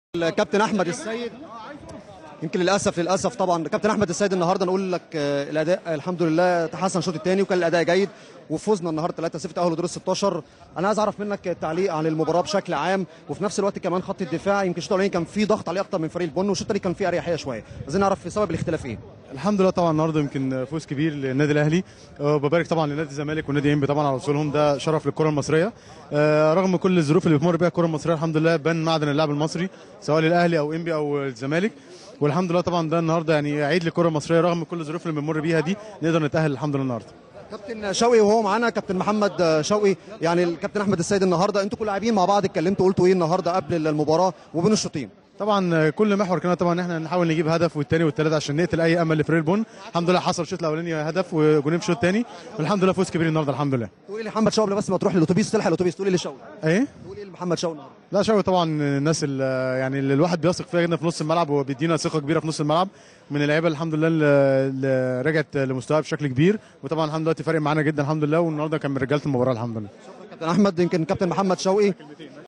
الكابتن احمد السيد يمكن للاسف للاسف طبعا كابتن احمد السيد النهارده نقول لك آه، الاداء الحمد لله تحسن الشوط الثاني وكان الاداء جيد وفوزنا النهارده 3-0 تاهلوا دور ال 16 انا عايز اعرف منك تعليق عن المباراه بشكل عام وفي نفس الوقت كمان خط الدفاع يمكن الشوط الاولاني كان في ضغط عليه اكتر من فريق البن والشوط الثاني كان فيه اريحيه شويه عايزين نعرف سبب الاختلاف ايه الحمد لله طبعا النهارده يمكن فوز كبير للنادي الاهلي أه، ببارك طبعا لنادي الزمالك ونادي انبي طبعا على وصولهم ده شرف للكره المصريه أه، رغم كل الظروف اللي بتمر بيها الكره المصريه الحمد لله بان معدن اللاعب المصري سواء للاهلي او انبي او الزمالك والحمد لله طبعا ده النهارده يعني عيد للكره المصريه رغم كل الظروف اللي بنمر بيها دي نقدر نتاهل الحمد لله النهارده كابتن شوقي وهو معانا كابتن محمد شوقي يعني الكابتن احمد السيد النهارده انتوا كل لاعبين مع بعض اتكلمتوا قلتوا ايه النهارده قبل المباراه وبين الشوطين طبعا كل محور كنا طبعا احنا نحاول نجيب هدف والتاني والتالت عشان نقتل اي امل لفريق البن الحمد لله حصل الشوط الاولاني هدف وجونين في الشوط الثاني والحمد لله فوز كبير النهارده الحمد لله تقول لي محمد شوقي بس ما تروح للاتوبيس تلحق الاتوبيس تقول لي لشوقي ايه تقول ايه لمحمد شوقي النهارده لا شوقي طبعا الناس اللي يعني اللي الواحد بيثق فيها جدا في نص الملعب وهو بيدينا ثقه كبيره في نص الملعب من اللعيبه الحمد لله اللي اللي رجعت لمستواها بشكل كبير وطبعا الحمد لله فارق معانا جدا الحمد لله والنهارده كان من رجاله المباراه الحمد لله كابتن احمد يمكن كابتن محمد شوقي